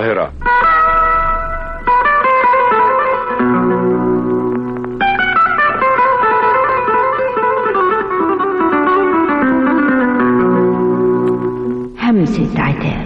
القاهرة همسة عتاب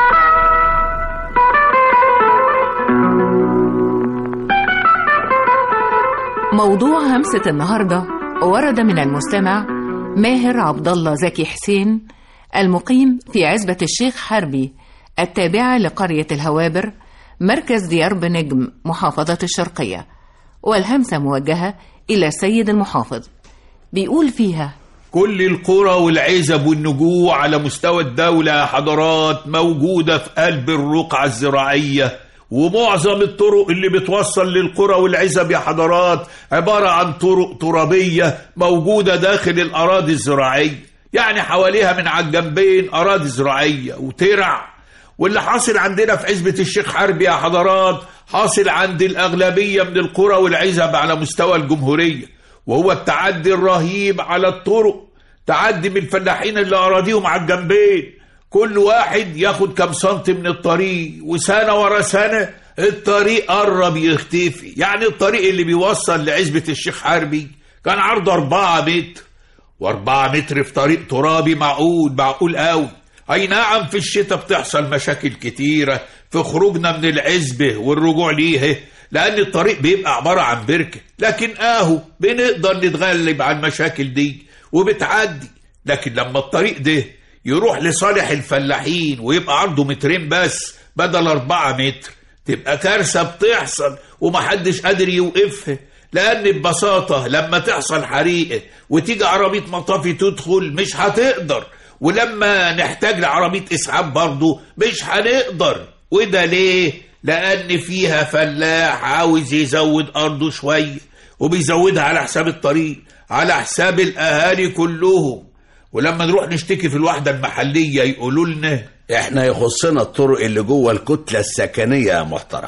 موضوع همسة النهاردة ورد من المستمع ماهر عبد الله زكي حسين المقيم في عزبة الشيخ حربي التابعة لقرية الهوابر مركز ديار بنجم محافظة الشرقية والهمسة موجهة إلى السيد المحافظ بيقول فيها كل القرى والعزب والنجوع على مستوى الدولة يا حضرات موجودة في قلب الرقعة الزراعية ومعظم الطرق اللي بتوصل للقرى والعزب يا حضرات عبارة عن طرق ترابية موجودة داخل الأراضي الزراعية يعني حواليها من على الجنبين أراضي زراعية وترع واللي حاصل عندنا في عزبة الشيخ حربي يا حضرات حاصل عند الأغلبية من القرى والعزب على مستوى الجمهورية وهو التعدي الرهيب على الطرق تعدي من الفلاحين اللي أراضيهم على الجنبين كل واحد ياخد كام سنتي من الطريق وسنة ورا سنة الطريق قرب يختفي يعني الطريق اللي بيوصل لعزبة الشيخ حربي كان عرضه أربعة متر وأربعة متر في طريق ترابي معقول معقول قوي أي نعم في الشتاء بتحصل مشاكل كتيرة في خروجنا من العزبة والرجوع ليه لأن الطريق بيبقى عبارة عن بركة لكن آهو بنقدر نتغلب على المشاكل دي وبتعدي لكن لما الطريق ده يروح لصالح الفلاحين ويبقى عرضه مترين بس بدل أربعة متر تبقى كارثة بتحصل ومحدش قادر يوقفها لأن ببساطة لما تحصل حريقة وتيجي عربية مطافي تدخل مش هتقدر ولما نحتاج لعربية إسعاف برضه مش هنقدر وده ليه؟ لأن فيها فلاح عاوز يزود أرضه شوية وبيزودها على حساب الطريق على حساب الأهالي كلهم ولما نروح نشتكي في الوحدة المحلية يقولوا لنا احنا يخصنا الطرق اللي جوه الكتلة السكنية يا محترم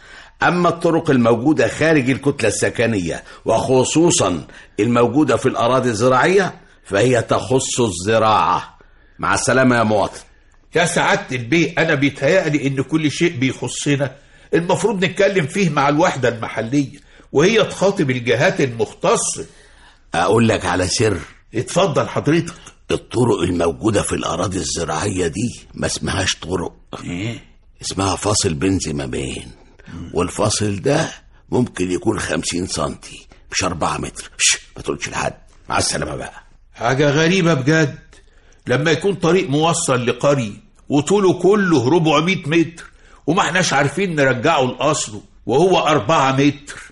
أما الطرق الموجودة خارج الكتلة السكنية وخصوصا الموجودة في الأراضي الزراعية فهي تخص الزراعة مع السلامة يا مواطن يا سعادة البيه أنا بيتهيألي إن كل شيء بيخصنا المفروض نتكلم فيه مع الوحدة المحلية وهي تخاطب الجهات المختصة أقول لك على سر اتفضل حضرتك الطرق الموجودة في الأراضي الزراعية دي ما اسمهاش طرق إيه؟ اسمها فاصل بين زمامين والفاصل ده ممكن يكون خمسين سنتي مش أربعة متر شش ما تقولش لحد مع السلامة بقى حاجة غريبة بجد لما يكون طريق موصل لقرية وطوله كله 400 متر وما احناش عارفين نرجعه لأصله وهو أربعة متر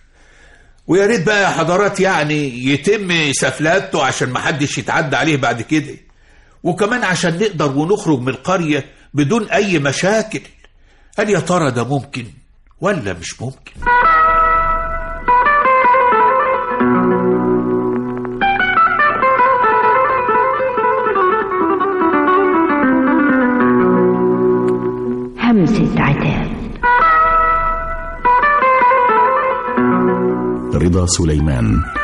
ويا ريت بقى يا حضرات يعني يتم سفلاته عشان ما حدش يتعدى عليه بعد كده وكمان عشان نقدر ونخرج من القرية بدون أي مشاكل هل يا ترى ده ممكن ولا مش ممكن همسة عتاب رضا سليمان